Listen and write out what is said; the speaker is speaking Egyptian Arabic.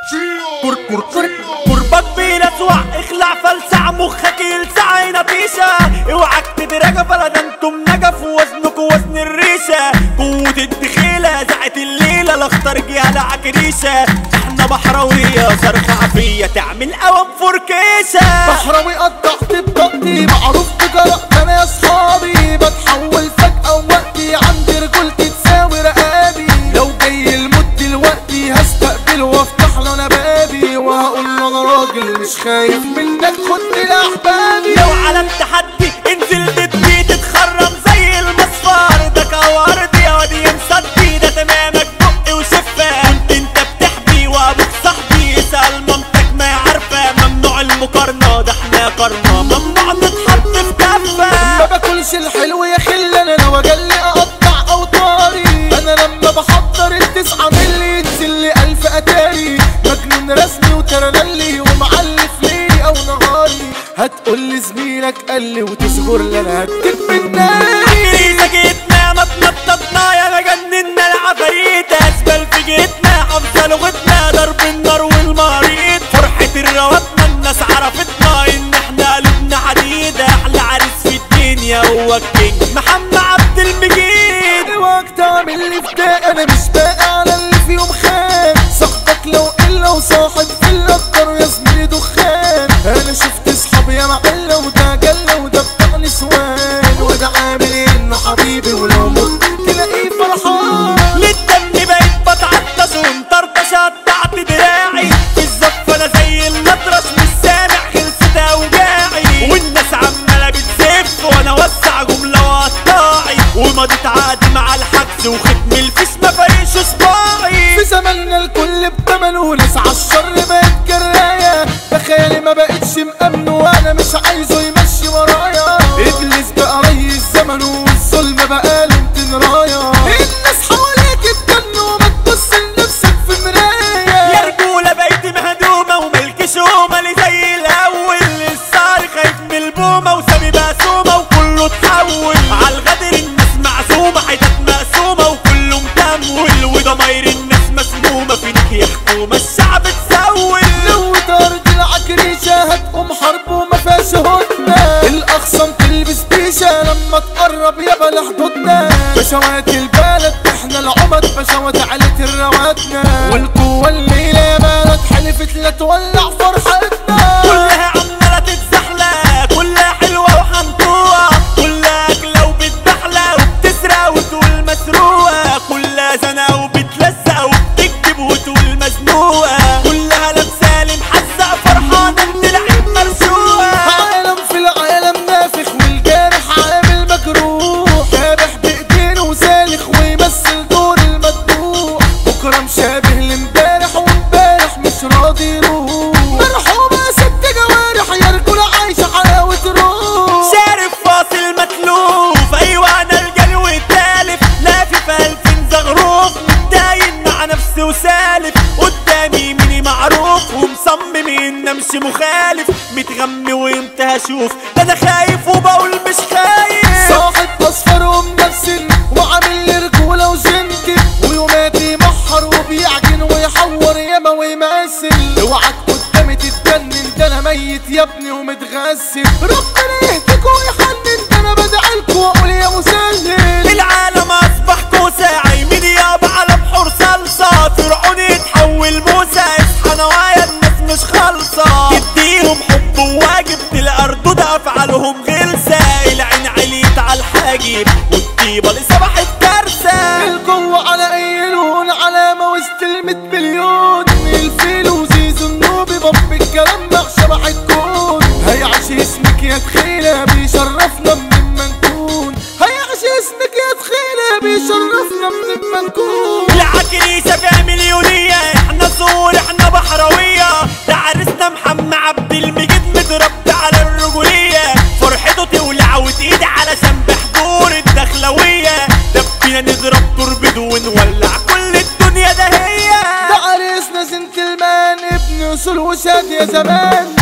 قربك بيلسوع اخلع فلسع مخك يلسع هنا بيشة اوعك تدرجة بلد انتم نجف وزنك وزن الريشة قوة الدخيلة زعت الليلة الاخطر جيالة عكريشة احنا بحراوية صرخة عفية تعمل قوام فركيشة بحراوي قطعت بطاقتي معروف بجرأة انا يا اصحابي بتحول فجأة ووقتي عندي رجولتي تساوي رقابي لو جاي الموت دلوقتي هستقبل وافتح له انا بابي وهقول له انا راجل مش خايف منك خدني لاحبابي لو على التحدي انزل ضدي تتخرم زي المصفار ده كوارد يا واد يا مصدي ده تمامك بق وشفة كنت انت بتحبي وابوك صاحبي اسأل مامتك ما عارفة ممنوع المقارنة ده احنا قرنا ممنوع نتحط في كفة ما باكلش الحلو يا خل انا لو اجلي اقطع اوطاري انا لما بحضر التسعة ملي ينزل لي الف اتاري مجنون رسمي وترنلي ومعلف ليلي او نهاري هتقول لي زميلك قال لي وتصبر لي انا هديك من ناري عكريسة جيتنا ما تنططنا يا مجننا العفاريت اسفل في جيتنا حافظة لغتنا ضرب النار والمريض فرحة الرواتنا الناس عرفتنا ان احنا قلوبنا حديد احلى عريس في الدنيا هو الكينج محمد عبد المجيد اوعك تعمل لي فداء انا مش باقي على اللي في يوم خان صاحبك لو الا وصاحب في الاكتر يا زميلي دخان انا شفت اصحابي يا معلة وده جلة وده بتاع نسوان وده عامل انه حبيبي ولو مت تلاقيه فرحان للدم بقيت بتعطش ومطرطش قطعت دراعي في الزف انا زي المطرش مش سامع خلصت اوجاعي والناس عماله بتزف وانا وسع جمله وقطاعي ومضيت عادي مع الحجز وختم الفيش ما فريش صباعي في زماننا الكل بتمنه وناس عالشر بقت جراية تخيلي ما بقتش مأمن وانا مش عايزه يمشي ورايا ابليس بقى ريس زمنه والظلم بقى له 200 راية الناس حواليك اتجنوا ما تبص لنفسك في يا مراية رجولة بقيت مهدومة وملك شومة اللي زي الأول الصار خايف من البومة وسامي مقسومة وكله اتحول عالغدر الناس معزومة حتت مقسومة وكله متمول وضماير الناس مسمومة فينك يا حكومة الشعب اتسول لو طارد العكريشة هتقوم حرب وما فيهاش هدنة الأخصم تلبس بيشة لما تقرب يا بلا حدودنا بشوات البلد احنا العمد بشوات عيلة الرواتنا والقوة الليلة يا بلد حلفت لا تولع فرحتنا كلها عمالة تتزحلق كلها حلوة وحنطوة كلها أكلة وبتبحلى وبتسرق وتقول مسروقة كلها زنا وبتلزق وبتكذب وتقول مزنوقة كلها لابسة لي محزق فرحانة انت لعيب مرسوقة عالم في العالم نافخ والجارح عامل مجروح شابح بايدينه وسالخ ويمثل دور المدبوح بكره مشابه لامبارح وامبارح مش راضي يروح مرحومة يا ست جوارح يا رجولة عايشة حلاوة روح شارب فاصل متلوف ايوه انا الجلو التالف لافف الفين زغروف متداين مع نفسي وسالف قدامي مني معروف ومصمم ان امشي مخالف متغمي وامتى هشوف ده انا خايف وبقول مش خايف صاحب اصفر ومنفسن وعامل لي رجولة وجنتي ويوماتي محر وبيعجن ويحور ياما ويمثل اوعك قدامي تتجنن ده انا ميت يا ابني ومتغسل ربنا يهديك ويحنن ده انا بدعيلك واقول يا مسهل العالم اصبح كوسة عايمين يابا على بحور صلصة فرعون يتحول موسى اصحى نوايا الناس مش خالصة تديهم حب وواجب الارض ده افعالهم غلسة العين عليت على الحاجب والطيبة اللي صبحت كارثة القوة على اي لون علامة وسط المية مليون الفيل وزيزو النوبي باب الكلام مع شبح الكون هيعش اسمك يا تخيلة بيشرفنا من ما نكون هيعش اسمك يا تخيلة بيشرفنا من ما نكون العكريسة فيها مليونية احنا صور احنا بحراوية ده عرسنا محمد عبد المجيد متربي على الرجولية فرحته تولع وتقيد علشان بحضور الدخلوية دبينا نضرب توربيد ونولع كل الدنيا ده هي ده عريسنا زنت المان ابن اصول وشاد يا زمان